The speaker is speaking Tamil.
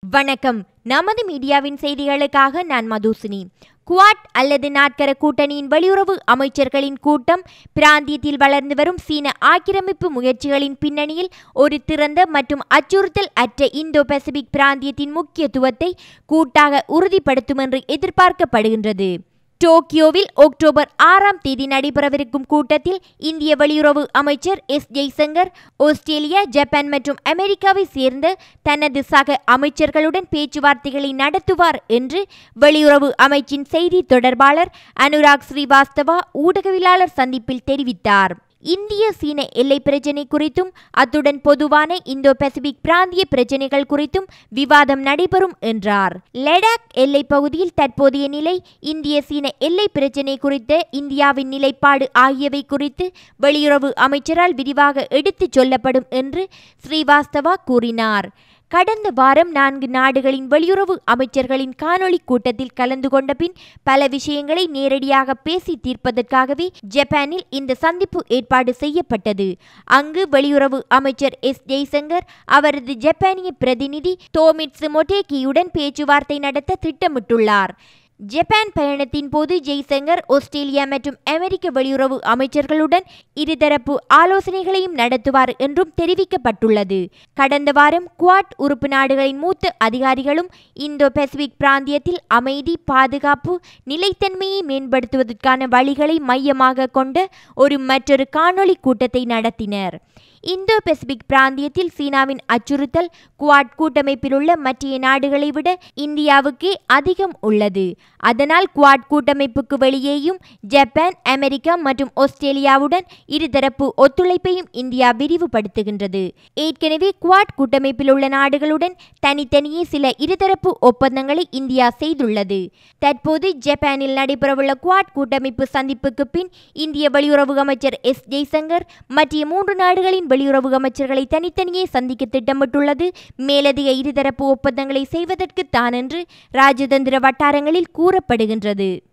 வணக்கம் நமது மீடியாவின் செய்திகளுக்காக நான் மதுசினி குவாட் அல்லது நாட்கர கூட்டணியின் வெளியுறவு அமைச்சர்களின் கூட்டம் பிராந்தியத்தில் வளர்ந்து வரும் சீன ஆக்கிரமிப்பு முயற்சிகளின் பின்னணியில் ஒரு திறந்த மற்றும் அச்சுறுத்தல் அற்ற இந்தோ பசிபிக் பிராந்தியத்தின் முக்கியத்துவத்தை கூட்டாக உறுதிப்படுத்தும் என்று எதிர்பார்க்கப்படுகின்றது டோக்கியோவில் அக்டோபர் ஆறாம் தேதி நடைபெறவிருக்கும் கூட்டத்தில் இந்திய வெளியுறவு அமைச்சர் எஸ் ஜெய்சங்கர் ஆஸ்திரேலியா ஜப்பான் மற்றும் அமெரிக்காவை சேர்ந்த தனது சக அமைச்சர்களுடன் பேச்சுவார்த்தைகளை நடத்துவார் என்று வெளியுறவு அமைச்சின் செய்தி தொடர்பாளர் அனுராக் ஸ்ரீவாஸ்தவா ஊடகவியலாளர் சந்திப்பில் தெரிவித்தார் இந்திய சீன எல்லை பிரச்சினை குறித்தும் அத்துடன் பொதுவான இந்தோ பசிபிக் பிராந்திய பிரச்சினைகள் குறித்தும் விவாதம் நடைபெறும் என்றார் லடாக் எல்லை பகுதியில் தற்போதைய நிலை இந்திய சீன எல்லை பிரச்சினை குறித்த இந்தியாவின் நிலைப்பாடு ஆகியவை குறித்து வெளியுறவு அமைச்சரால் விரிவாக எடுத்துச் சொல்லப்படும் என்று ஸ்ரீவாஸ்தவா கூறினார் கடந்த வாரம் நான்கு நாடுகளின் வெளியுறவு அமைச்சர்களின் காணொளி கூட்டத்தில் கலந்து கொண்ட பின் பல விஷயங்களை நேரடியாக பேசி தீர்ப்பதற்காகவே ஜப்பானில் இந்த சந்திப்பு ஏற்பாடு செய்யப்பட்டது அங்கு வெளியுறவு அமைச்சர் எஸ் ஜெய்சங்கர் அவரது ஜப்பானிய பிரதிநிதி தோமிட்சு மொட்டேகியுடன் பேச்சுவார்த்தை நடத்த திட்டமிட்டுள்ளார் ஜப்பான் பயணத்தின் போது ஜெய்சங்கர் ஆஸ்திரேலியா மற்றும் அமெரிக்க வெளியுறவு அமைச்சர்களுடன் இருதரப்பு ஆலோசனைகளையும் நடத்துவார் என்றும் தெரிவிக்கப்பட்டுள்ளது கடந்த வாரம் குவாட் உறுப்பு நாடுகளின் மூத்த அதிகாரிகளும் இந்தோ பசிபிக் பிராந்தியத்தில் அமைதி பாதுகாப்பு நிலைத்தன்மையை மேம்படுத்துவதற்கான வழிகளை மையமாக கொண்ட ஒரு மற்றொரு காணொளி கூட்டத்தை நடத்தினர் இந்தோ பசிபிக் பிராந்தியத்தில் சீனாவின் அச்சுறுத்தல் குவாட் கூட்டமைப்பில் உள்ள மற்ற நாடுகளை விட இந்தியாவுக்கே அதிகம் உள்ளது அதனால் குவாட் கூட்டமைப்புக்கு வெளியேயும் ஜப்பான் அமெரிக்கா மற்றும் ஆஸ்திரேலியாவுடன் இருதரப்பு ஒத்துழைப்பையும் இந்தியா விரிவுபடுத்துகின்றது ஏற்கனவே குவாட் கூட்டமைப்பில் உள்ள நாடுகளுடன் தனித்தனியே சில இருதரப்பு ஒப்பந்தங்களை இந்தியா செய்துள்ளது தற்போது ஜப்பானில் நடைபெறவுள்ள குவாட் கூட்டமைப்பு சந்திப்புக்கு பின் இந்திய வெளியுறவு அமைச்சர் எஸ் ஜெய்சங்கர் மற்ற மூன்று நாடுகளின் வெளியுறவு அமைச்சர்களை தனித்தனியே சந்திக்க திட்டமிட்டுள்ளது மேலதிக இருதரப்பு ஒப்பந்தங்களை செய்வதற்கு தான் என்று ராஜதந்திர வட்டாரங்களில் கூறப்படுகின்றது